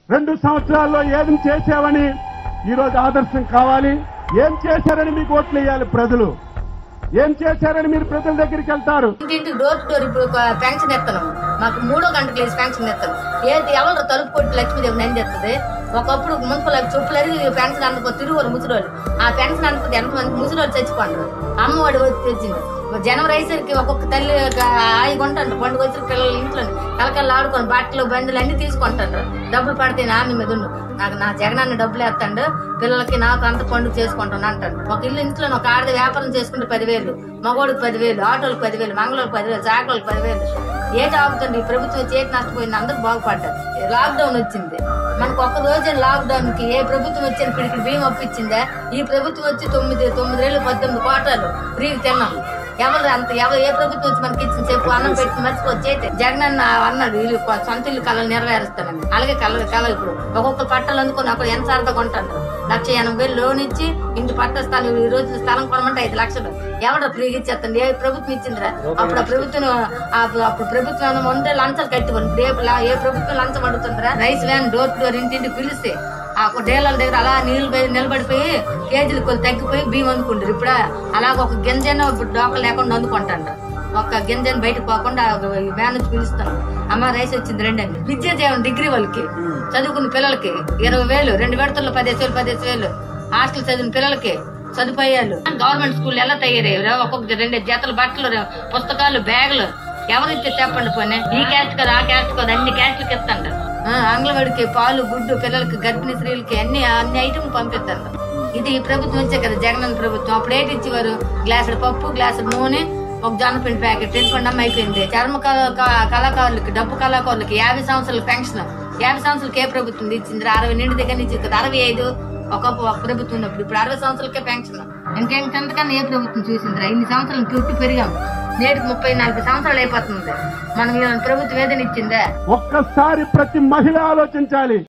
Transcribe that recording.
రెండు సంవత్సరాల్లో ఏం చేశావని ఈరోజు ఆదర్శం కావాలి ఏం చేశారని మీకు ఓట్లు వేయాలి ప్రజలు ఏం చేశారని మీరు ప్రజల దగ్గరికి వెళ్తారు ఇంటింటికి డోర్ టు డోర్ ఇప్పుడు ఒక పెన్షన్ ఎత్తనం మాకు మూడో గంటకు లేచి పెన్షన్ ఎత్తాను ఏది ఎవరు తలుపు కొట్టి లక్ష్మీదేవి నంది ఎత్తది ఒకప్పుడు మున్సిపల్ చెప్పులు అరిగి పెన్షన్ అనుకో తిరుగురు ముసిరోళ్ళు ఆ పెన్షన్ అనుకుంటే ఎంతమంది ముసిరోళ్ళు చచ్చిపోండ్రు అమ్మఒడి వచ్చి తెచ్చింది జనవరి అయ్యేసరికి ఒక్కొక్క తల్లి ఆయి కొంటారు పండుగ వచ్చిన పిల్లలు ఇంట్లో కలకల్లా ఆడుకొని బట్టలు బండ్లు అన్ని తీసుకుంటారు డబ్బులు పడితే నా ఆమె మీద ఉండు నాకు నా జగనాన్ని డబ్బులు వేస్తాడు పిల్లలకి నాకు అంత పండుగ చేసుకుంటాను అంటాడు ఒక ఇల్లు ఇంట్లో ఒక ఆడది వ్యాపారం చేసుకుంటే పదివేలు మగోడికి పదివేలు ఆటోలకు పదివేలు మంగళూరుకి పదివేలు చాకలకు పదివేలు ఏటి ఆగుతుంది ఈ ప్రభుత్వం చేతి నష్టపోయింది అందరూ బాగుపడ్డారు లాక్డౌన్ వచ్చింది మనకు ఒక్క రోజు లాక్డౌన్ కి ఏ ప్రభుత్వం వచ్చిన పిడికి బియ్యం ఒప్పించిందా ఈ ప్రభుత్వం వచ్చి తొమ్మిది తొమ్మిదేళ్ళు పద్దెనిమిది కోటాలు ఫ్రీగా తిన్నాం ఎవరు అంత ఎవరు ఏ ప్రభుత్వం వచ్చి మనకి ఇచ్చిన చెప్పు అన్నం పెట్టి మర్చిపోతే జగన్ అన్న అన్నాడు ఇల్లు సొంత ఇల్లు కళలు నెరవేరుస్తానని అలాగే కళ కళ ఇప్పుడు ఒక్కొక్క పట్టాలు అందుకొని అక్కడ ఎంత సరదా కొంటారు లక్ష ఎనభై వేలు లోన్ ఇచ్చి ఇంటి పట్ట స్థలం ఈ రోజు స్థలం కొనమంటే ఐదు లక్షలు ఎవడ ఫ్రీగా ఇచ్చేస్తుంది ఏ ప్రభుత్వం ఇచ్చిందిరా అప్పుడు ఆ ప్రభుత్వం ఆ- అప్పుడు ప్రభుత్వం ఉంటే లంచాలు కట్టివ్వండి ఇప్పుడు ఏ లా- ఏ ప్రభుత్వం లంచం అడుగుతుందిరా rice van door to door ఇంటింటికి పిలిస్తే ఆ డేలాల దగ్గర అలా నీళ్లు పోయి నిలబడిపోయి కేజీలు కొద్ది తగ్గిపోయి బియ్యం అందుకుంటారు ఇప్పుడు అలాగ ఒక గింజను ఇప్పుడు డోకలు లేకుండా అందుకుంటాను ఒక గింజను బయటకు పోకుండా వ్యాన్ నుంచి పిలుస్తాను అమ్మ రైస్ వచ్చింది రెండండి విద్య చేయండి డిగ్రీ వాళ్ళకి చదువుకున్న పిల్లలకి ఇరవై వేలు రెండు విడతల్లో పదిహేను వేలు పదిహేను వేలు హాస్టల్ చదివిన పిల్లలకి సదుపాయాలు గవర్నమెంట్ స్కూల్ ఎలా తయారయ్యారు ఒక్కొక్క రెండు జతల బట్టలు పుస్తకాలు బ్యాగులు ఎవరిస్తే చెప్పండి పోనీ ఈ క్యాస్ట్ కదా ఆ క్యాస్ట్ కదా అన్ని క్యాస్ట్లకి ఇస్తాండ అంగన్వాడికి పాలు గుడ్డు పిల్లలకి గర్భిణీ స్త్రీలకి అన్ని అన్ని ఐటమ్ పంపిస్తాను ఇది ఈ ప్రభుత్వం వచ్చే కదా జగనన్న ప్రభుత్వం అప్పుడు ఏంటి ఇచ్చేవారు గ్లాసుడు పప్పు గ్లాసుడు నూనె ఒక జొన్నపిండి ప్యాకెట్ ఎన్నుకోండి అమ్మ అయిపోయింది చర్మ కళ- క- కళాకారులకి డబ్బు కళాకారులకి యాభై సంవత్సరాల పెన్షన్ యాభై సంవత్సరాలకి ఏ ప్రభుత్వం ఇచ్చింది అరవై నిండి దగ్గర నుంచి ఇచ్చింది అరవై ఐదు ఒక ఒక ప్రభుత్వం ఉన్నప్పుడు ఇప్పుడు అరవై సంవత్సరాలకే పెన్షన్ ఇంకెంతకన్నా ఏ ప్రభుత్వం చూసిందిరా ఇన్ని సంవత్సరాలు చుట్టూ పెరిగాము నేటికి ముప్పై నలభై సంవత్సరాలు అయిపోతుంది మనం ఈ ప్రభుత్వం ఏదైనా ఇచ్చిందా ఒక్కసారి ప్రతి మహిళ ఆలోచించాలి